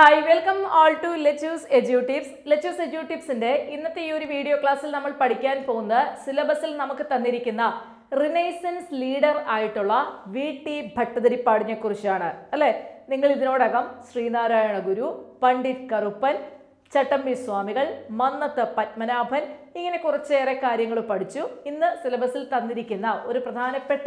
hi welcome all to Lechu's edu tips Lechu's edu ടിപ്സിന്റെ ഇന്നത്തെ ഈ ഒരു വീഡിയോ ക്ലാസ്സിൽ നമ്മൾ പഠിക്കാൻ പോകുന്ന സിലബസിൽ നമുക്ക് തന്നിരിക്കുന്ന റിനൈസൻസ് ലീഡർ ആയിട്ടുള്ള വി ടി ഭട്ടതിരിപ്പാടിനെ കുറിച്ചാണ് അല്ലെ നിങ്ങൾ ഇതിനോടകം ശ്രീനാരായണ ഗുരു പണ്ഡിറ്റ് കറുപ്പൻ ചട്ടമ്പി സ്വാമികൾ മന്നത്ത് പത്മനാഭൻ ഇങ്ങനെ കുറച്ചേറെ കാര്യങ്ങൾ പഠിച്ചു ഇന്ന് സിലബസിൽ തന്നിരിക്കുന്ന ഒരു പ്രധാനപ്പെട്ട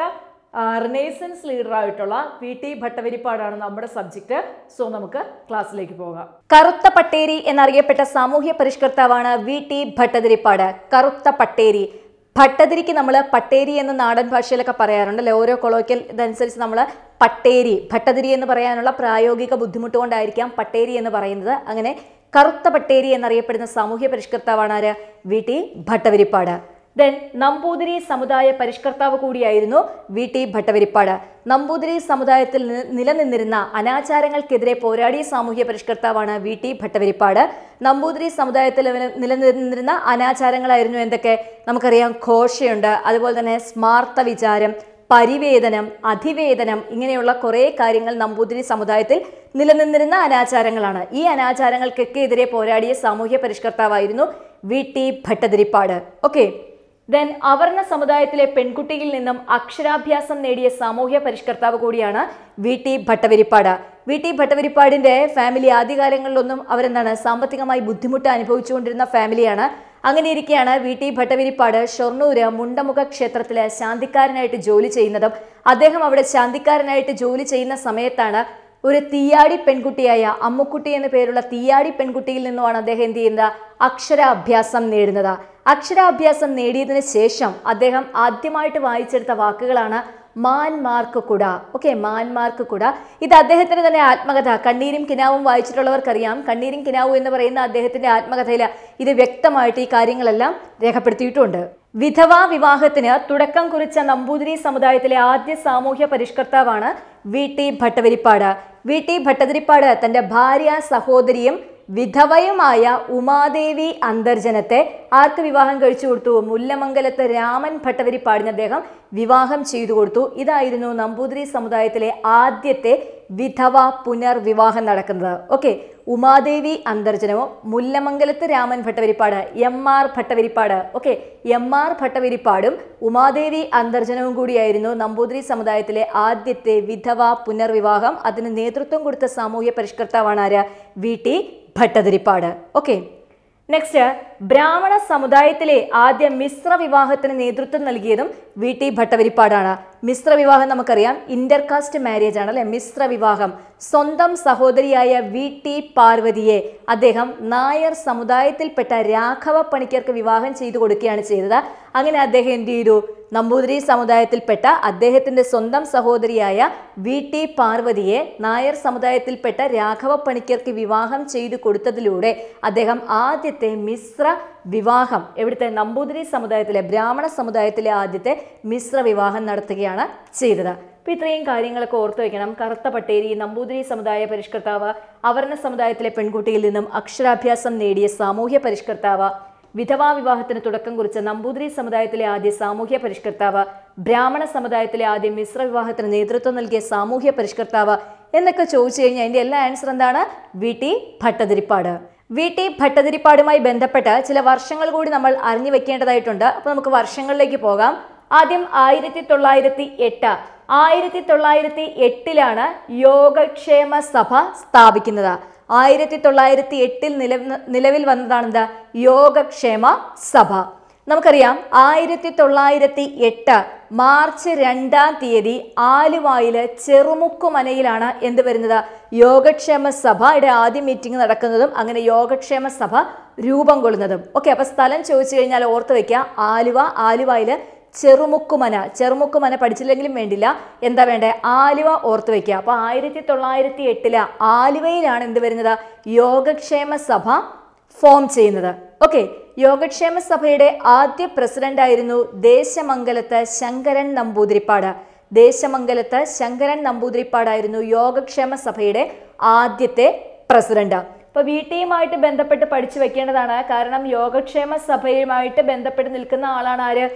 റിനേസൻസ് ലീഡർ ആയിട്ടുള്ള വി ടി ഭട്ടവരിപ്പാടാണ് നമ്മുടെ സബ്ജക്റ്റ് സോ നമുക്ക് ക്ലാസ്സിലേക്ക് പോകാം കറുത്ത പട്ടേരി എന്നറിയപ്പെട്ട സാമൂഹ്യ പരിഷ്കർത്താവാണ് വി ടി ഭട്ടതിരിപ്പാട് കറുത്ത പട്ടേരി ഭട്ടതിരിക്ക് നമ്മൾ പട്ടേരി എന്ന് നാടൻ ഭാഷയിലൊക്കെ പറയാറുണ്ടല്ലേ ഓരോ കൊളോക്കിയൽ ഇതനുസരിച്ച് നമ്മൾ പട്ടേരി ഭട്ടതിരി എന്ന് പറയാനുള്ള പ്രായോഗിക ബുദ്ധിമുട്ട് കൊണ്ടായിരിക്കാം പട്ടേരി എന്ന് പറയുന്നത് അങ്ങനെ കറുത്ത പട്ടേരി എന്നറിയപ്പെടുന്ന സാമൂഹ്യ പരിഷ്കർത്താവാണ് ആര് വി ടി ഭട്ടതിരിപ്പാട് ദെൻ നമ്പൂതിരി സമുദായ പരിഷ്കർത്താവ് കൂടിയായിരുന്നു വി ടി ഭട്ടവരിപ്പാട് നമ്പൂതിരി സമുദായത്തിൽ നി- നിലനിന്നിരുന്ന അനാചാരങ്ങൾക്കെതിരെ പോരാടിയ സാമൂഹ്യ പരിഷ്കർത്താവാണ് വി ടി ഭട്ടവരിപ്പാട് നമ്പൂതിരി സമുദായത്തിൽ നില- നിലനിന്നിരുന്ന അനാചാരങ്ങളായിരുന്നു എന്തൊക്കെ നമുക്കറിയാം ഘോഷയുണ്ട് അതുപോലെ തന്നെ സ്മാർത്ത വിചാരം പരിവേദനം അധിവേദനം ഇങ്ങനെയുള്ള കുറേ കാര്യങ്ങൾ നമ്പൂതിരി സമുദായത്തിൽ നിലനിന്നിരുന്ന അനാചാരങ്ങളാണ് ഈ അനാചാരങ്ങൾക്കൊക്കെ എതിരെ പോരാടിയ സാമൂഹ്യ പരിഷ്കർത്താവായിരുന്നു V T Bhattathiripad okay then അവർണ സമുദായത്തിലെ പെൺകുട്ടിയിൽ നിന്നും അക്ഷരാഭ്യാസം നേടിയ സാമൂഹ്യ പരിഷ്കർത്താവ് കൂടിയാണ് V T Bhattathiripad V T ഭട്ടവരിപ്പാടിന്റെ ഫാമിലി ആദ്യകാലങ്ങളിലൊന്നും അവരെന്താണ് സാമ്പത്തികമായി ബുദ്ധിമുട്ട് അനുഭവിച്ചുകൊണ്ടിരുന്ന ഫാമിലിയാണ് അങ്ങനെ ഇരിക്കെയാണ് വി ടി ഭട്ടവരിപ്പാട് ഷൊർണൂര് മുണ്ടമുഖ ക്ഷേത്രത്തില് ശാന്തിക്കാരനായിട്ട് ജോലി ചെയ്യുന്നതും അദ്ദേഹം അവിടെ ശാന്തിക്കാരനായിട്ട് ജോലി ചെയ്യുന്ന സമയത്താണ് ഒരു തീയാടി പെൺകുട്ടിയായ അമ്മുക്കുട്ടി എന്ന പേരുള്ള തീയാടി പെൺകുട്ടിയിൽ നിന്നുമാണ് അദ്ദേഹം എന്ത് ചെയ്യുന്നത് അക്ഷരാഭ്യാസം നേടുന്നത് അക്ഷരാഭ്യാസം നേടിയതിനു ശേഷം അദ്ദേഹം ആദ്യമായിട്ട് വായിച്ചെടുത്ത വാക്കുകളാണ് മാൻമാർക്ക് കുട ഓക്കെ മാൻമാർക്ക് കുട ഇത് അദ്ദേഹത്തിന്റെ തന്നെ ആത്മകഥ കണ്ണീരും കിനാവും വായിച്ചിട്ടുള്ളവർക്കറിയാം കണ്ണീരും കിനാവും എന്ന് പറയുന്ന അദ്ദേഹത്തിന്റെ ആത്മകഥയിൽ ഇത് വ്യക്തമായിട്ട് ഈ കാര്യങ്ങളെല്ലാം രേഖപ്പെടുത്തിയിട്ടുണ്ട് വിധവാ വിവാഹത്തിന് തുടക്കം കുറിച്ച നമ്പൂതിരി സമുദായത്തിലെ ആദ്യ സാമൂഹ്യ പരിഷ്കർത്താവാണ് V T Bhattathiripad V T Bhattathiripad തന്റെ ഭാര്യ സഹോദരിയും വിധവയുമായ ഉമാദേവി അന്തർജനത്തെ ആർക്ക് വിവാഹം കഴിച്ചു കൊടുത്തു മുല്ലമംഗലത്ത് രാമൻ ഭട്ടവരിപ്പാടിന് അദ്ദേഹം വിവാഹം ചെയ്തു കൊടുത്തു ഇതായിരുന്നു നമ്പൂതിരി സമുദായത്തിലെ ആദ്യത്തെ വിധവ പുനർവിവാഹം നടക്കുന്നത് ഓക്കെ ഉമാദേവി അന്തർജനവും Mullamangalath Raman Bhattathiripad M R Bhattathiripad okay M R ഭട്ടവരിപ്പാടും ഉമാദേവി അന്തർജനവും കൂടിയായിരുന്നു നമ്പൂതിരി സമുദായത്തിലെ ആദ്യത്തെ വിധവ പുനർവിവാഹം അതിന് നേതൃത്വം കൊടുത്ത സാമൂഹ്യ പരിഷ്കർത്താവാണ് ആര് V T Bhattathiripad okay next ബ്രാഹ്മണ സമുദായത്തിലെ ആദ്യ മിശ്ര വിവാഹത്തിന് നേതൃത്വം നൽകിയതും വി ടി ഭട്ടവരിപ്പാടാണ് മിശ്ര വിവാഹം നമുക്കറിയാം ഇന്റർകാസ്റ്റ് മാരേജ് ആണ് അല്ലെ മിശ്ര വിവാഹം സ്വന്തം സഹോദരിയായ വി ടി പാർവതിയെ അദ്ദേഹം നായർ സമുദായത്തിൽപ്പെട്ട രാഘവ പണിക്കർക്ക് വിവാഹം ചെയ്തു കൊടുക്കുകയാണ് ചെയ്തത് അങ്ങനെ അദ്ദേഹം എന്ത് ചെയ്തു നമ്പൂതിരി സമുദായത്തിൽപ്പെട്ട അദ്ദേഹത്തിന്റെ സ്വന്തം സഹോദരിയായ വി ടി പാർവതിയെ നായർ സമുദായത്തിൽപ്പെട്ട രാഘവ പണിക്കർക്ക് വിവാഹം ചെയ്തു കൊടുത്തതിലൂടെ അദ്ദേഹം ആദ്യത്തെ മിശ്ര വിവാഹം എവിടുത്തെ നമ്പൂതിരി സമുദായത്തിലെ ബ്രാഹ്മണ സമുദായത്തിലെ ആദ്യത്തെ മിശ്ര വിവാഹം നടത്തുകയാണ് ചെയ്തത് അപ്പൊ ഇത്രയും കാര്യങ്ങളൊക്കെ ഓർത്തു വെക്കണം കറുത്ത പട്ടേരി നമ്പൂതിരി സമുദായ പരിഷ്കർത്താവ് അവർണ സമുദായത്തിലെ പെൺകുട്ടിയിൽ നിന്നും അക്ഷരാഭ്യാസം നേടിയ സാമൂഹ്യ പരിഷ്കർത്താവ് വിധവാ വിവാഹത്തിന് തുടക്കം കുറിച്ച നമ്പൂതിരി സമുദായത്തിലെ ആദ്യ സാമൂഹ്യ പരിഷ്കർത്താവ് ബ്രാഹ്മണ സമുദായത്തിലെ ആദ്യ മിശ്ര വിവാഹത്തിന് നേതൃത്വം നൽകിയ സാമൂഹ്യ പരിഷ്കർത്താവ് എന്നൊക്കെ ചോദിച്ചു കഴിഞ്ഞാൽ അതിന്റെ എല്ലാ ആൻസർ എന്താണ് V T Bhattathiripad V T ഭട്ടതിരിപ്പാടുമായി ബന്ധപ്പെട്ട് ചില വർഷങ്ങൾ കൂടി നമ്മൾ അറിഞ്ഞു വെക്കേണ്ടതായിട്ടുണ്ട് അപ്പൊ നമുക്ക് വർഷങ്ങളിലേക്ക് പോകാം ആദ്യം ആയിരത്തി തൊള്ളായിരത്തി എട്ട് ആയിരത്തി തൊള്ളായിരത്തി എട്ടിലാണ് യോഗക്ഷേമ സഭ സ്ഥാപിക്കുന്നത് ആയിരത്തി തൊള്ളായിരത്തി എട്ടിൽ നില നിലവിൽ വന്നതാണ് എന്താ യോഗക്ഷേമ സഭ നമുക്കറിയാം ആയിരത്തി തൊള്ളായിരത്തി എട്ട് മാർച്ച് രണ്ടാം തീയതി ആലുവായില് ചെറുമുക്കുമനയിലാണ് എന്ത് വരുന്നത് യോഗക്ഷേമ സഭയുടെ ആദ്യ മീറ്റിംഗ് നടക്കുന്നതും അങ്ങനെ യോഗക്ഷേമ സഭ രൂപം കൊള്ളുന്നതും ഓക്കെ അപ്പൊ സ്ഥലം ചോദിച്ചു കഴിഞ്ഞാൽ ഓർത്ത് വെക്കുക ആലുവ ആലുവയില് ചെറുമുക്കുമന ചെറുമുക്കുമന പഠിച്ചില്ലെങ്കിലും വേണ്ടില്ല എന്താ വേണ്ടേ ആലുവ ഓർത്ത് വെക്കുക അപ്പൊ ആയിരത്തി തൊള്ളായിരത്തി എട്ടില് ആലുവയിലാണ് എന്ത് വരുന്നത് യോഗക്ഷേമ സഭ ഫോം ചെയ്യുന്നത് ഓക്കെ യോഗക്ഷേമ സഭയുടെ ആദ്യ പ്രസിഡന്റ് ആയിരുന്നു ദേശമംഗലത്ത് ശങ്കരൻ നമ്പൂതിരിപ്പാട് ദേശമംഗലത്ത് ശങ്കരൻ നമ്പൂതിരിപ്പാടായിരുന്നു യോഗക്ഷേമ സഭയുടെ ആദ്യത്തെ പ്രസിഡന്റ് അപ്പൊ വീട്ടിയുമായിട്ട് ബന്ധപ്പെട്ട് പഠിച്ചു വെക്കേണ്ടതാണ് കാരണം യോഗക്ഷേമ സഭയുമായിട്ട് ബന്ധപ്പെട്ട് നിൽക്കുന്ന ആളാണ് ആര്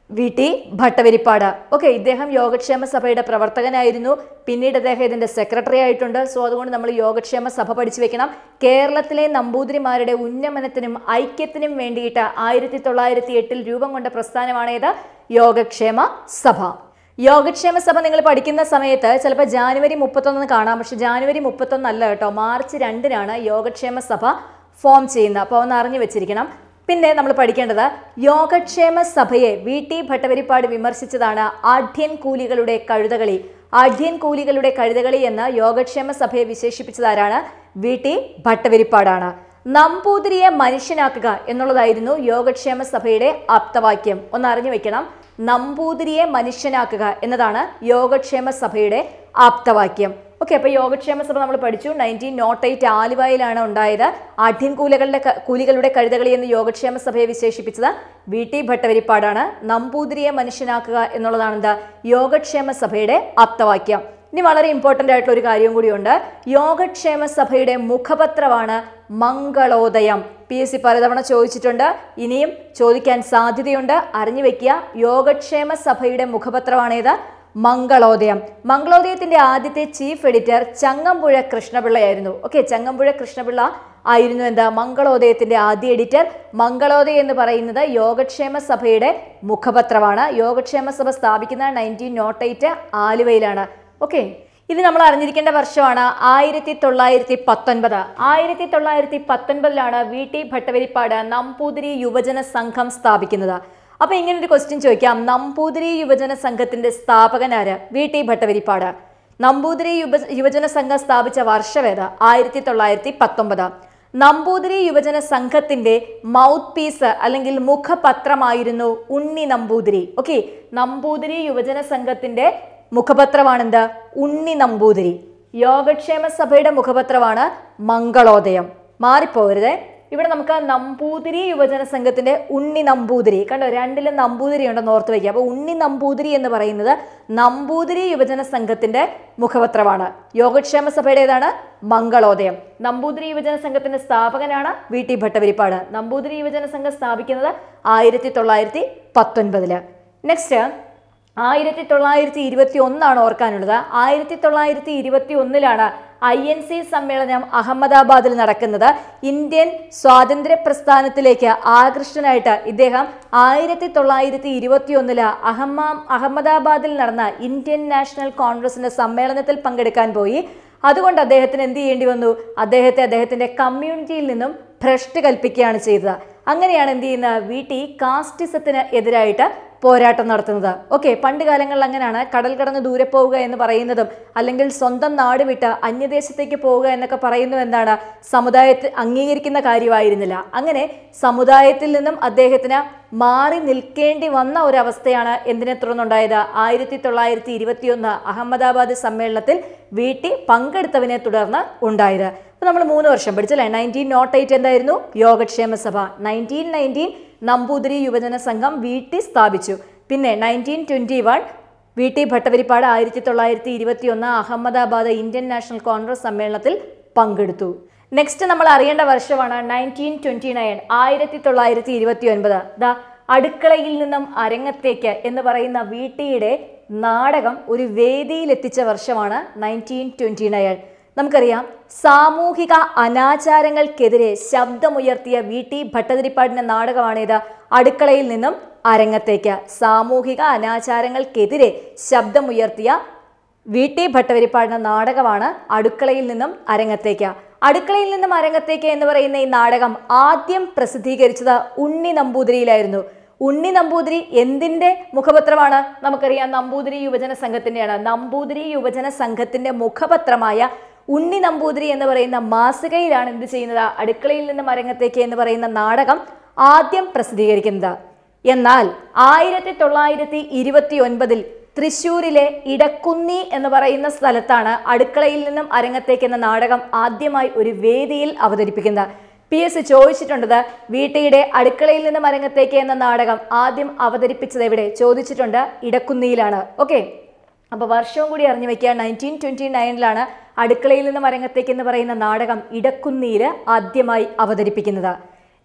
വി ടി ഭട്ടവരിപ്പാട് ഓക്കെ ഇദ്ദേഹം യോഗക്ഷേമ സഭയുടെ പ്രവർത്തകനായിരുന്നു പിന്നീട് അദ്ദേഹം ഇതിന്റെ സെക്രട്ടറി ആയിട്ടുണ്ട് സോ അതുകൊണ്ട് നമ്മൾ യോഗക്ഷേമ സഭ പഠിച്ചു വെക്കണം കേരളത്തിലെ നമ്പൂതിരിമാരുടെ ഉന്നമനത്തിനും ഐക്യത്തിനും വേണ്ടിയിട്ട് ആയിരത്തി തൊള്ളായിരത്തി എട്ടിൽ രൂപം കൊണ്ട പ്രസ്ഥാനമാണേത് യോഗക്ഷേമ സഭ യോഗക്ഷേമ സഭ നിങ്ങൾ പഠിക്കുന്ന സമയത്ത് ചിലപ്പോൾ ജാനുവരി മുപ്പത്തൊന്ന് കാണാം പക്ഷെ ജാനുവരി മുപ്പത്തൊന്നല്ല കേട്ടോ മാർച്ച് രണ്ടിനാണ് യോഗക്ഷേമ സഭ ഫോം ചെയ്യുന്നത് അപ്പോൾ ഒന്ന് അറിഞ്ഞു വെച്ചിരിക്കണം പിന്നെ നമ്മൾ പഠിക്കേണ്ടത് യോഗക്ഷേമ സഭയെ വി ടി ഭട്ടവരിപ്പാട് വിമർശിച്ചതാണ് ആഢ്യൻ കൂലികളുടെ കഴുതകളി ആഢ്യൻ കൂലികളുടെ കഴുതകളി എന്ന് യോഗക്ഷേമ സഭയെ വിശേഷിപ്പിച്ചതാരാണ് വി ടി ഭട്ടവരിപ്പാടാണ് നമ്പൂതിരിയെ മനുഷ്യനാക്കുക എന്നുള്ളതായിരുന്നു യോഗക്ഷേമ സഭയുടെ ആപ്തവാക്യം ഒന്ന് അറിഞ്ഞു വെക്കണം നമ്പൂതിരിയെ മനുഷ്യനാക്കുക എന്നതാണ് യോഗക്ഷേമ സഭയുടെ ആപ്തവാക്യം ഓക്കെ അപ്പോൾ യോഗക്ഷേമ സഭ നമ്മൾ പഠിച്ചു നയൻറ്റീൻ നോട്ട് എയ്റ്റ് ആലുവയിലാണ് ഉണ്ടായത് ആഢ്യൻ കൂലകളുടെ ക- കൂലികളുടെ കഴുതകളി എന്ന് യോഗക്ഷേമ സഭയെ വിശേഷിപ്പിച്ചത് വി ടി ഭട്ടവരിപ്പാടാണ് നമ്പൂതിരിയെ മനുഷ്യനാക്കുക എന്നുള്ളതാണ് എന്താ യോഗക്ഷേമ സഭയുടെ ആപ്തവാക്യം ഇനി വളരെ ഇമ്പോർട്ടൻ്റ് ആയിട്ടുള്ള ഒരു കാര്യം കൂടിയുണ്ട് യോഗക്ഷേമ സഭയുടെ മുഖപത്രമാണ് മംഗളോദയം പി എസ് സി പലതവണ ചോദിച്ചിട്ടുണ്ട് ഇനിയും ചോദിക്കാൻ സാധ്യതയുണ്ട് അറിഞ്ഞു വെക്കുക യോഗക്ഷേമ സഭയുടെ മുഖപത്രമാണേത് മംഗളോദയം മംഗളോദയത്തിന്റെ ആദ്യത്തെ ചീഫ് എഡിറ്റർ ചങ്ങമ്പുഴ കൃഷ്ണപിള്ളയായിരുന്നു ഓക്കെ ചങ്ങമ്പുഴ കൃഷ്ണപിള്ള ആയിരുന്നു എന്താ മംഗളോദയത്തിന്റെ ആദ്യ എഡിറ്റർ മംഗളോദയം എന്ന് പറയുന്നത് യോഗക്ഷേമ സഭയുടെ മുഖപത്രമാണ് യോഗക്ഷേമ സഭ സ്ഥാപിക്കുന്ന നയൻറ്റീൻ നോട്ട് എയ്റ്റ് ആലുവയിലാണ് ഓക്കെ ഇത് നമ്മൾ അറിഞ്ഞിരിക്കേണ്ട വർഷമാണ് ആയിരത്തി തൊള്ളായിരത്തി പത്തൊൻപത് ആയിരത്തി തൊള്ളായിരത്തി പത്തൊൻപതിലാണ് വി ടി ഭട്ടവരിപ്പാട് നമ്പൂതിരി യുവജന സംഘം സ്ഥാപിക്കുന്നത് അപ്പൊ ഇങ്ങനെ ഒരു ക്വസ്റ്റ്യൻ ചോദിക്കാം നമ്പൂതിരി യുവജന സംഘത്തിന്റെ സ്ഥാപകനാര് വി ടി ഭട്ടവരിപ്പാട് നമ്പൂതിരി യുവ യുവജന സംഘം സ്ഥാപിച്ച വർഷവേത് ആയിരത്തി തൊള്ളായിരത്തി പത്തൊമ്പത് നമ്പൂതിരി യുവജന സംഘത്തിന്റെ മൗത്ത് പീസ് അല്ലെങ്കിൽ മുഖപത്രമായിരുന്നു ഉണ്ണി നമ്പൂതിരി ഓക്കെ നമ്പൂതിരി യുവജന സംഘത്തിന്റെ മുഖപത്രമാണെന്ത് ഉണ്ണി നമ്പൂതിരി യോഗക്ഷേമ സഭയുടെ മുഖപത്രമാണ് മംഗളോദയം മാറിപ്പോരുത് ഇവിടെ നമുക്ക് നമ്പൂതിരി യുവജന സംഘത്തിന്റെ ഉണ്ണി നമ്പൂതിരി കണ്ടോ രണ്ടിലും നമ്പൂതിരി ഉണ്ടെന്ന് ഓർത്ത് വയ്ക്കുക അപ്പോൾ ഉണ്ണി നമ്പൂതിരി എന്ന് പറയുന്നത് നമ്പൂതിരി യുവജന സംഘത്തിന്റെ മുഖപത്രമാണ് യോഗക്ഷേമ സഭയുടെ ഏതാണ് മംഗളോദയം നമ്പൂതിരി യുവജന സംഘത്തിന്റെ സ്ഥാപകനാണ് വി ടി ഭട്ടവരിപ്പാട് നമ്പൂതിരി യുവജന സംഘം സ്ഥാപിക്കുന്നത് ആയിരത്തി തൊള്ളായിരത്തി പത്തൊൻപതില് നെക്സ്റ്റ് ആയിരത്തി തൊള്ളായിരത്തി ഇരുപത്തി ഒന്നാണ് ഓർക്കാനുള്ളത് ആയിരത്തി തൊള്ളായിരത്തി ഇരുപത്തി ഒന്നിലാണ് ഐ എൻ സി സമ്മേളനം അഹമ്മദാബാദിൽ നടക്കുന്നത് ഇന്ത്യൻ സ്വാതന്ത്ര്യ പ്രസ്ഥാനത്തിലേക്ക് ആകൃഷ്ടനായിട്ട് ഇദ്ദേഹം ആയിരത്തി തൊള്ളായിരത്തി ഇരുപത്തി ഒന്നില് അഹമ്മ അഹമ്മദാബാദിൽ നടന്ന ഇന്ത്യൻ നാഷണൽ കോൺഗ്രസിന്റെ സമ്മേളനത്തിൽ പങ്കെടുക്കാൻ പോയി അതുകൊണ്ട് അദ്ദേഹത്തിന് എന്ത് ചെയ്യേണ്ടി വന്നു അദ്ദേഹത്തെ അദ്ദേഹത്തിന്റെ കമ്മ്യൂണിറ്റിയിൽ നിന്നും ഭ്രഷ്ട് കൽപ്പിക്കുകയാണ് ചെയ്തത് അങ്ങനെയാണ് എന്ത് ചെയ്യുന്നത് വി ടി കാസ്റ്റിസത്തിന് എതിരായിട്ട് പോരാട്ടം നടത്തുന്നത് ഓക്കെ പണ്ട് കാലങ്ങളിൽ അങ്ങനെയാണ് കടൽ കടന്ന് ദൂരെ പോവുക എന്ന് പറയുന്നതും അല്ലെങ്കിൽ സ്വന്തം നാട് വിട്ട് അന്യദേശത്തേക്ക് പോവുക എന്നൊക്കെ പറയുന്നത് എന്താണ് സമുദായത്തിൽ അംഗീകരിക്കുന്ന കാര്യമായിരുന്നില്ല അങ്ങനെ സമുദായത്തിൽ നിന്നും അദ്ദേഹത്തിന് മാറി നിൽക്കേണ്ടി വന്ന ഒരവസ്ഥയാണ് എന്തിനെ തുടർന്നുണ്ടായത് ആയിരത്തി തൊള്ളായിരത്തി ഇരുപത്തിയൊന്ന് അഹമ്മദാബാദ് സമ്മേളനത്തിൽ വീട്ടി പങ്കെടുത്തതിനെ തുടർന്ന് ഉണ്ടായത് അപ്പോൾ നമ്മൾ മൂന്ന് വർഷം പഠിച്ചല്ലേ നയൻറ്റീൻ നോട്ട് എയ്റ്റ് എന്തായിരുന്നു യോഗക്ഷേമ സഭ നയൻറ്റീൻ നയൻറ്റീൻ നമ്പൂതിരി യുവജന സംഘം വീട്ടി സ്ഥാപിച്ചു പിന്നെ nineteen twenty one V T Bhattathiripad ആയിരത്തി തൊള്ളായിരത്തി ഇരുപത്തി ഒന്ന് അഹമ്മദാബാദ് ഇന്ത്യൻ നാഷണൽ കോൺഗ്രസ് സമ്മേളനത്തിൽ പങ്കെടുത്തു നെക്സ്റ്റ് നമ്മൾ അറിയേണ്ട വർഷമാണ് നയൻറ്റീൻ ട്വൻറ്റി നയൻ ആയിരത്തി തൊള്ളായിരത്തി ഇരുപത്തി ഒൻപത് ദാ അടുക്കളയിൽ നിന്നും അരങ്ങത്തേക്ക് എന്ന് പറയുന്ന വി ടിയുടെ നാടകം ഒരു വേദിയിലെത്തിച്ച വർഷമാണ് നയൻറ്റീൻ ട്വൻറ്റി നയൻ നമുക്കറിയാം സാമൂഹിക അനാചാരങ്ങൾക്കെതിരെ ശബ്ദമുയർത്തിയ വി ടി ഭട്ടതിരിപ്പാടിന്റെ നാടകമാണേത് അടുക്കളയിൽ നിന്നും അരങ്ങത്തേക്ക് സാമൂഹിക അനാചാരങ്ങൾക്കെതിരെ ശബ്ദമുയർത്തിയ വി ടി ഭട്ടവരിപ്പാടിന്റെ നാടകമാണ് അടുക്കളയിൽ നിന്നും അരങ്ങത്തേക്ക് അടുക്കളയിൽ നിന്നും അരങ്ങത്തേക്ക് എന്ന് പറയുന്ന ഈ നാടകം ആദ്യം പ്രസിദ്ധീകരിച്ചത് ഉണ്ണി നമ്പൂതിരിയിലായിരുന്നു ഉണ്ണി നമ്പൂതിരി എന്തിന്റെ മുഖപത്രമാണ് നമുക്കറിയാം നമ്പൂതിരി യുവജന സംഘത്തിന്റെയാണ് നമ്പൂതിരി യുവജന സംഘത്തിന്റെ മുഖപത്രമായ ഉണ്ണി നമ്പൂതിരി എന്ന് പറയുന്ന മാസികയിലാണ് എന്ത് ചെയ്യുന്നത് അടുക്കളയിൽ നിന്നും അരങ്ങത്തേക്ക് എന്ന് പറയുന്ന നാടകം ആദ്യം പ്രസിദ്ധീകരിക്കുന്നത് എന്നാൽ ആയിരത്തി തൊള്ളായിരത്തി ഇരുപത്തി ഒൻപതിൽ തൃശൂരിലെ ഇടക്കുന്നി എന്ന് പറയുന്ന സ്ഥലത്താണ് അടുക്കളയിൽ നിന്നും അരങ്ങത്തേക്ക് എന്ന നാടകം ആദ്യമായി ഒരു വേദിയിൽ അവതരിപ്പിക്കുന്നത് പി എസ് ചോദിച്ചിട്ടുണ്ടത് വീട്ടയുടെ അടുക്കളയിൽ നിന്നും അരങ്ങത്തേക്ക് എന്ന നാടകം ആദ്യം അവതരിപ്പിച്ചത് എവിടെ ചോദിച്ചിട്ടുണ്ട് ഇടക്കുന്നിയിലാണ് ഓക്കെ അപ്പോൾ വർഷവും കൂടി അറിഞ്ഞു വെക്കുക നയൻറ്റീൻ ട്വൻറ്റി നയനിലാണ് അടുക്കളയിൽ നിന്നും അരങ്ങത്തേക്ക് എന്ന് പറയുന്ന നാടകം ഇടക്കുന്നിയിൽ ആദ്യമായി അവതരിപ്പിക്കുന്നത്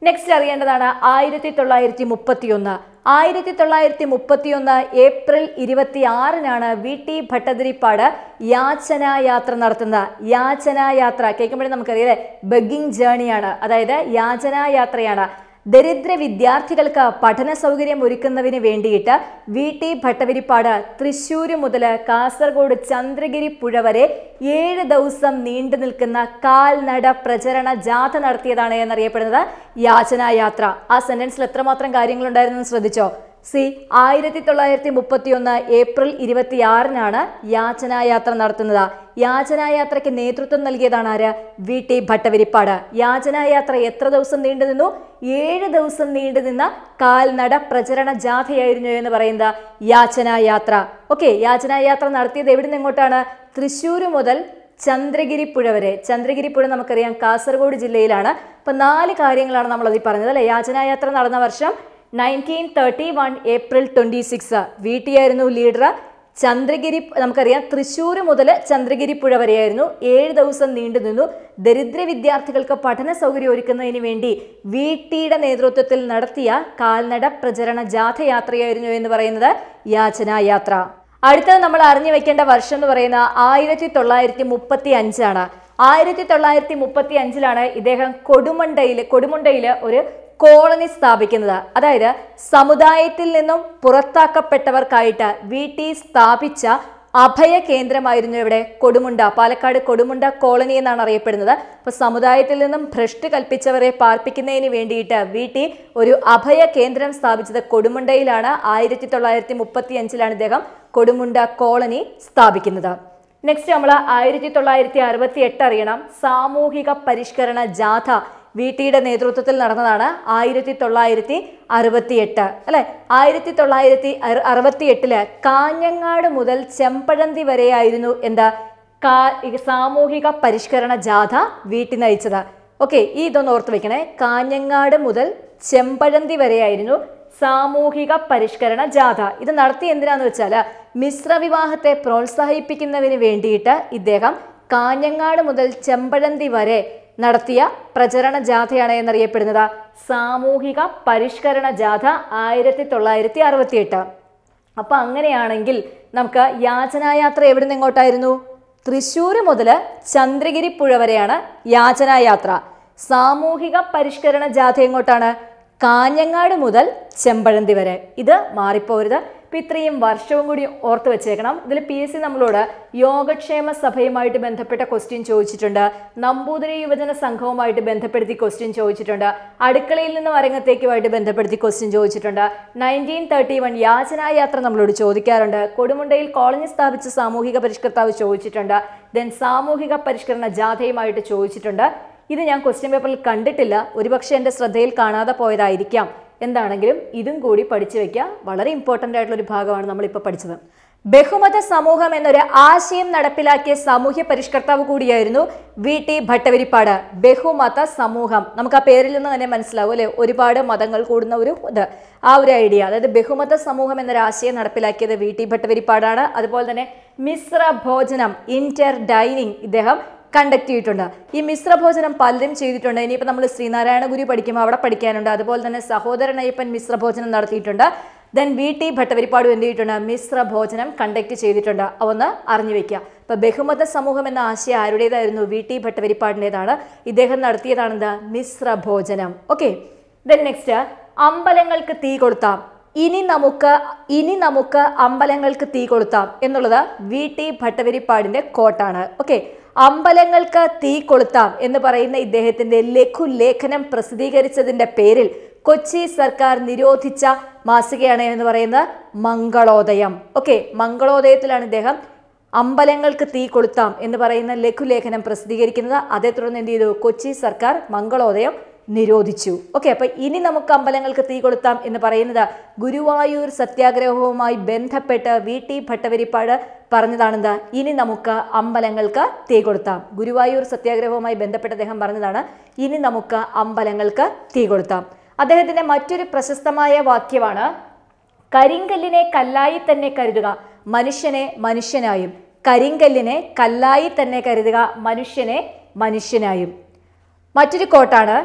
നെക്സ്റ്റ് അറിയേണ്ടതാണ് ആയിരത്തി തൊള്ളായിരത്തി മുപ്പത്തിയൊന്ന് ആയിരത്തി തൊള്ളായിരത്തി മുപ്പത്തിയൊന്ന് ഏപ്രിൽ ഇരുപത്തി ആറിനാണ് വി ടി ഭട്ടതിരിപ്പാട് യാചനായാത്ര നടത്തുന്നത് യാചനായാത്ര കേൾക്കുമ്പോഴേ നമുക്കറിയാം ബഗിങ് ജേണിയാണ് അതായത് യാചനായാത്രയാണ് ദരിദ്ര വിദ്യാർത്ഥികൾക്ക് പഠന സൗകര്യം ഒരുക്കുന്നതിന് വേണ്ടിയിട്ട് വി ടി ഭട്ടതിരിപ്പാട് തൃശ്ശൂര് മുതൽ കാസർഗോഡ് ചന്ദ്രഗിരി പുഴ വരെ ഏഴ് ദിവസം നീണ്ടു നിൽക്കുന്ന കാൽനട പ്രചരണ ജാഥ നടത്തിയതാണ് എന്നറിയപ്പെടുന്നത് യാചനായാത്ര ആ സെന്റൻസിൽ എത്രമാത്രം കാര്യങ്ങളുണ്ടായിരുന്നു എന്ന് ശ്രദ്ധിച്ചോ സി ആയിരത്തി തൊള്ളായിരത്തി മുപ്പത്തി ഒന്ന് ഏപ്രിൽ ഇരുപത്തിയാറിനാണ് യാചനായാത്ര നടത്തുന്നത് യാചനായാത്രയ്ക്ക് നേതൃത്വം നൽകിയതാണ് ആര് വി ടി ഭട്ടവിരിപ്പാട് യാചനായാത്ര എത്ര ദിവസം നീണ്ടു നിന്നു ഏഴ് ദിവസം നീണ്ടു നിന്ന കാൽനട പ്രചരണ ജാഥയായിരുന്നു എന്ന് പറയുന്നത് യാചനായാത്ര ഓക്കെ യാചനായാത്ര നടത്തിയത് എവിടെ നിന്ന് എങ്ങോട്ടാണ് തൃശ്ശൂർ മുതൽ ചന്ദ്രഗിരി പുഴ വരെ ചന്ദ്രഗിരി പുഴ നമുക്കറിയാം കാസർഗോഡ് ജില്ലയിലാണ് അപ്പൊ നാല് കാര്യങ്ങളാണ് നമ്മൾ അതിൽ പറഞ്ഞത് അല്ലെ യാചനായാത്ര നടന്ന വർഷം nineteen thirty one April twenty six V T ആയിരുന്നു ലീഡർ ചന്ദ്രഗിരി നമുക്കറിയാം തൃശ്ശൂർ മുതൽ ചന്ദ്രഗിരി പുഴ വരെയായിരുന്നു ഏഴ് ദിവസം നീണ്ടു നിന്നു ദരിദ്ര വിദ്യാർത്ഥികൾക്ക് പഠന സൗകര്യം ഒരുക്കുന്നതിന് വേണ്ടി വി ടിയുടെ നേതൃത്വത്തിൽ നടത്തിയ കാൽനട പ്രചരണ ജാഥയാത്രയായിരുന്നു എന്ന് പറയുന്നത് യാചനായാത്ര അടുത്തത് നമ്മൾ അറിഞ്ഞു വെക്കേണ്ട വർഷം എന്ന് പറയുന്ന ആയിരത്തി തൊള്ളായിരത്തി മുപ്പത്തി അഞ്ചാണ് ആയിരത്തി തൊള്ളായിരത്തി മുപ്പത്തി അഞ്ചിലാണ് ഇദ്ദേഹം കൊടുമുണ്ടയിൽ കൊടുമുണ്ടയിൽ ഒരു കോളനി സ്ഥാപിക്കുന്നത് അതായത് സമുദായത്തിൽ നിന്നും പുറത്താക്കപ്പെട്ടവർക്കായിട്ട് വി ടി സ്ഥാപിച്ച അഭയ കേന്ദ്രമായിരുന്നു ഇവിടെ കൊടുമുണ്ട പാലക്കാട് കൊടുമുണ്ട കോളനി എന്നാണ് അറിയപ്പെടുന്നത് അപ്പൊ സമുദായത്തിൽ നിന്നും ഭ്രഷ്ട് കൽപ്പിച്ചവരെ പാർപ്പിക്കുന്നതിന് വേണ്ടിയിട്ട് വി ടി ഒരു അഭയ കേന്ദ്രം സ്ഥാപിച്ചത് കൊടുമുണ്ടയിലാണ് ആയിരത്തി തൊള്ളായിരത്തി മുപ്പത്തി അഞ്ചിലാണ് ഇദ്ദേഹം കൊടുമുണ്ട കോളനി സ്ഥാപിക്കുന്നത് നെക്സ്റ്റ് നമ്മൾ ആയിരത്തി തൊള്ളായിരത്തി അറുപത്തി എട്ട് അറിയണം സാമൂഹിക പരിഷ്കരണ ജാഥ വി ടിയുടെ നേതൃത്വത്തിൽ നടന്നതാണ് ആയിരത്തി തൊള്ളായിരത്തി അറുപത്തി എട്ട് അല്ലെ ആയിരത്തി തൊള്ളായിരത്തി അറുപത്തി എട്ടില് കാഞ്ഞങ്ങാട് മുതൽ ചെമ്പഴന്തി വരെയായിരുന്നു എന്താ കാ ഈ സാമൂഹിക പരിഷ്കരണ ജാഥ വീട്ടി നയിച്ചത് ഓക്കെ ഈ ഇതൊന്ന് ഓർത്ത് വെക്കണേ കാഞ്ഞങ്ങാട് മുതൽ ചെമ്പഴന്തി വരെയായിരുന്നു സാമൂഹിക പരിഷ്കരണ ജാഥ ഇത് നടത്തി എന്തിനാന്ന് വെച്ചാൽ മിശ്ര വിവാഹത്തെ പ്രോത്സാഹിപ്പിക്കുന്നതിന് വേണ്ടിയിട്ട് ഇദ്ദേഹം കാഞ്ഞങ്ങാട് മുതൽ ചെമ്പഴന്തി വരെ നടത്തിയ പ്രചരണ ജാഥയാണ് എന്നറിയപ്പെടുന്നത് സാമൂഹിക പരിഷ്കരണ ജാഥ ആയിരത്തി തൊള്ളായിരത്തി അറുപത്തി എട്ട് അപ്പൊ അങ്ങനെയാണെങ്കിൽ നമുക്ക് യാചനായാത്ര എവിടെ നിന്ന് എങ്ങോട്ടായിരുന്നു തൃശ്ശൂർ മുതൽ ചന്ദ്രഗിരി പുഴ വരെയാണ് യാചനായാത്ര സാമൂഹിക പരിഷ്കരണ ജാഥ എങ്ങോട്ടാണ് കാഞ്ഞങ്ങാട് മുതൽ ചെമ്പഴന്തി വരെ ഇത് മാറിപ്പോരുത് ഇപ്പം ഇത്രയും വർഷവും കൂടി ഓർത്ത് വെച്ചേക്കണം ഇതിൽ പി എസ് സി നമ്മളോട് യോഗക്ഷേമ സഭയുമായിട്ട് ബന്ധപ്പെട്ട ക്വസ്റ്റ്യൻ ചോദിച്ചിട്ടുണ്ട് നമ്പൂതിരി യുവജന സംഘവുമായിട്ട് ബന്ധപ്പെടുത്തി ക്വസ്റ്റ്യൻ ചോദിച്ചിട്ടുണ്ട് അടുക്കളയിൽ നിന്നും അരങ്ങത്തേക്കുമായിട്ട് ബന്ധപ്പെടുത്തി ക്വസ്റ്റ്യൻ ചോദിച്ചിട്ടുണ്ട് നയൻറ്റീൻ തേർട്ടി വൺ യാചനായാത്ര നമ്മളോട് ചോദിക്കാറുണ്ട് കൊടുമുണ്ടയിൽ കോളനി സ്ഥാപിച്ച സാമൂഹിക പരിഷ്കർത്താവ് ചോദിച്ചിട്ടുണ്ട് ദെൻ സാമൂഹിക പരിഷ്കരണ ജാഥയുമായിട്ട് ചോദിച്ചിട്ടുണ്ട് ഇത് ഞാൻ ക്വസ്റ്റ്യൻ പേപ്പറിൽ കണ്ടിട്ടില്ല ഒരുപക്ഷെ എൻ്റെ ശ്രദ്ധയിൽ കാണാതെ പോയതായിരിക്കാം എന്താണെങ്കിലും ഇതും കൂടി പഠിച്ചു വെക്കുക വളരെ ഇമ്പോർട്ടൻ്റ് ആയിട്ടുള്ള ഒരു ഭാഗമാണ് നമ്മളിപ്പോൾ പഠിച്ചത് ബഹുമത സമൂഹം എന്നൊരു ആശയം നടപ്പിലാക്കിയ സാമൂഹ്യ പരിഷ്കർത്താവ് കൂടിയായിരുന്നു വി ടി ഭട്ടവരിപ്പാട് ബഹുമത സമൂഹം നമുക്ക് ആ പേരിൽ നിന്ന് തന്നെ മനസ്സിലാവും അല്ലെ ഒരുപാട് മതങ്ങൾ കൂടുന്ന ഒരു ഇത് ആ ഒരു ഐഡിയ അതായത് ബഹുമത സമൂഹം എന്നൊരു ആശയം നടപ്പിലാക്കിയത് വി ടി ഭട്ടവരിപ്പാടാണ് അതുപോലെ തന്നെ മിശ്ര ഭോജനം ഇന്റർ ഡൈനിങ് ഇദ്ദേഹം കണ്ടക്ട് ചെയ്തിട്ടുണ്ട് ഈ മിശ്രഭോജനം പലരും ചെയ്തിട്ടുണ്ട് ഇനിയിപ്പോൾ നമ്മൾ ശ്രീനാരായണ ഗുരു പഠിക്കുമ്പോൾ അവിടെ പഠിക്കാനുണ്ട് അതുപോലെ തന്നെ സഹോദരൻ അയ്യപ്പൻ മിശ്രഭോജനം നടത്തിയിട്ടുണ്ട് ദെൻ വി ടി ഭട്ടവരിപ്പാട് എന്ത് ചെയ്തിട്ടുണ്ട് മിശ്രഭോജനം കണ്ടക്ട് ചെയ്തിട്ടുണ്ട് അവന്ന് അറിഞ്ഞു വെക്കുക ഇപ്പൊ ബഹുമത സമൂഹം എന്ന ആശയം ആരുടേതായിരുന്നു വി ടി ഭട്ടവരിപ്പാടിൻ്റെതാണ് ഇദ്ദേഹം നടത്തിയതാണെന്ത് മിശ്രഭോജനം ഓക്കെ ദെൻ നെക്സ്റ്റ് അമ്പലങ്ങൾക്ക് തീ കൊളുത്താം ഇനി നമുക്ക് ഇനി നമുക്ക് അമ്പലങ്ങൾക്ക് തീ കൊളുത്താം എന്നുള്ളത് വി ടി ഭട്ടവരിപ്പാടിന്റെ കോട്ടാണ് ഓക്കെ അമ്പലങ്ങൾക്ക് തീ കൊളുത്താം എന്ന് പറയുന്ന ഇദ്ദേഹത്തിന്റെ ലഘുലേഖനം പ്രസിദ്ധീകരിച്ചതിന്റെ പേരിൽ കൊച്ചി സർക്കാർ നിരോധിച്ച മാസികയാണ് എന്ന് പറയുന്നത് മംഗളോദയം ഓക്കെ മംഗളോദയത്തിലാണ് ഇദ്ദേഹം അമ്പലങ്ങൾക്ക് തീ കൊളുത്താം എന്ന് പറയുന്ന ലഘുലേഖനം പ്രസിദ്ധീകരിക്കുന്നത് അതേ തുടർന്ന് എന്ത് ചെയ്തു കൊച്ചി സർക്കാർ മംഗളോദയം നിരോധിച്ചു ഓക്കെ അപ്പൊ ഇനി നമുക്ക് അമ്പലങ്ങൾക്ക് തീ കൊളുത്താം എന്ന് പറയുന്നത് ഗുരുവായൂർ സത്യാഗ്രഹവുമായി ബന്ധപ്പെട്ട് വി ടി ഭട്ടവരിപ്പാട് പറഞ്ഞതാണെന്ത് ഇനി നമുക്ക് അമ്പലങ്ങൾക്ക് തീ കൊളുത്താം ഗുരുവായൂർ സത്യാഗ്രഹവുമായി ബന്ധപ്പെട്ട് അദ്ദേഹം പറഞ്ഞതാണ് ഇനി നമുക്ക് അമ്പലങ്ങൾക്ക് തീ കൊളുത്താം അദ്ദേഹത്തിന്റെ മറ്റൊരു പ്രശസ്തമായ വാക്യമാണ് കരിങ്കല്ലിനെ കല്ലായി തന്നെ കരുതുക മനുഷ്യനെ മനുഷ്യനായും കരിങ്കല്ലിനെ കല്ലായി തന്നെ കരുതുക മനുഷ്യനെ മനുഷ്യനായും മറ്റൊരു കോട്ടാണ്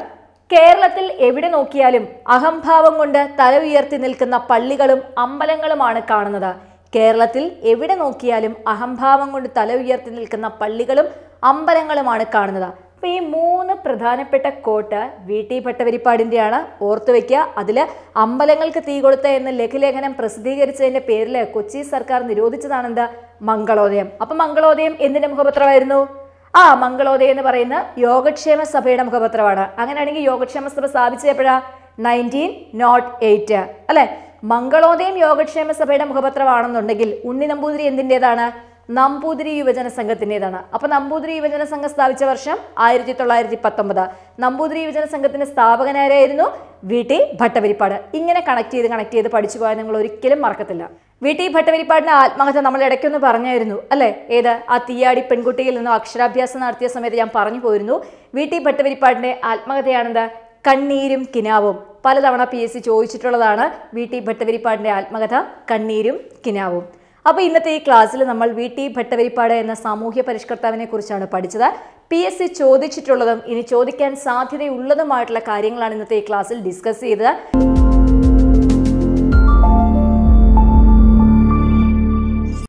കേരളത്തിൽ എവിടെ നോക്കിയാലും അഹംഭാവം കൊണ്ട് തല ഉയർത്തി നിൽക്കുന്ന പള്ളികളും അമ്പലങ്ങളുമാണ് കാണുന്നത് കേരളത്തിൽ എവിടെ നോക്കിയാലും അഹംഭാവം കൊണ്ട് തല ഉയർത്തി നിൽക്കുന്ന പള്ളികളും അമ്പലങ്ങളുമാണ് കാണുന്നത് അപ്പൊ ഈ മൂന്ന് പ്രധാനപ്പെട്ട കോട്ട് വി ടി ഭട്ടവരിപ്പാടിൻ്റെയാണ് ഓർത്തു വെക്കുക അതിൽ അമ്പലങ്ങൾക്ക് തീ കൊടുത്ത എന്ന ലഘുലേഖനം പ്രസിദ്ധീകരിച്ചതിന്റെ പേരിൽ കൊച്ചി സർക്കാർ നിരോധിച്ചതാണെന്ത് മംഗളോദയം അപ്പൊ മംഗളോദയം എന്തിന്റെ മുഖപത്രമായിരുന്നു ആ മംഗളോദയം എന്ന് പറയുന്ന യോഗക്ഷേമ സഭയുടെ മുഖപത്രമാണ് അങ്ങനെയാണെങ്കിൽ യോഗക്ഷേമ സഭ സ്ഥാപിച്ചത് എപ്പോഴാ നയൻറ്റീൻ നോട്ട് എയ്റ്റ് അല്ലെ മംഗളോദയം യോഗക്ഷേമ സഭയുടെ മുഖപത്രമാണെന്നുണ്ടെങ്കിൽ ഉണ്ണി നമ്പൂതിരി എന്തിൻ്റെതാണ് നമ്പൂതിരി യുവജന സംഘത്തിൻ്റെതാണ് അപ്പൊ നമ്പൂതിരി യുവജന സംഘം സ്ഥാപിച്ച വർഷം ആയിരത്തി തൊള്ളായിരത്തി പത്തൊമ്പത് നമ്പൂതിരി യുവജന സംഘത്തിന്റെ സ്ഥാപകനാരായിരുന്നു വി ടി ഭട്ടവരിപ്പാട് ഇങ്ങനെ കണക്ട് ചെയ്ത് കണക്ട് ചെയ്ത് പഠിച്ചു പോയാൽ നിങ്ങൾ ഒരിക്കലും മറക്കത്തില്ല വി ടി ഭട്ടവരിപ്പാടിന്റെ ആത്മകഥ നമ്മൾ ഇടയ്ക്കൊന്ന് പറഞ്ഞായിരുന്നു അല്ലേ ഏത് ആ തീയാടി പെൺകുട്ടിയിൽ നിന്നും അക്ഷരാഭ്യാസം നടത്തിയ സമയത്ത് ഞാൻ പറഞ്ഞു പോയിരുന്നു വി ടി ഭട്ടവരിപ്പാടിന്റെ ആത്മകഥയാണെന്ത് കണ്ണീരും കിനാവും പലതവണ പി എസ് സി ചോദിച്ചിട്ടുള്ളതാണ് വി ടി ഭട്ടവരിപ്പാടിന്റെ ആത്മകഥ കണ്ണീരും കിനാവും അപ്പോൾ ഇന്നത്തെ ഈ ക്ലാസ്സിൽ നമ്മൾ വി ടി ഭട്ടവരിപ്പാട് എന്ന സാമൂഹ്യ പരിഷ്കർത്താവിനെ കുറിച്ചാണ് പഠിച്ചത് പി എസ് സി ചോദിച്ചിട്ടുള്ളതും ഇനി ചോദിക്കാൻ സാധ്യതയുള്ളതുമായിട്ടുള്ള കാര്യങ്ങളാണ് ഇന്നത്തെ ഈ ക്ലാസ്സിൽ ഡിസ്കസ് ചെയ്തത്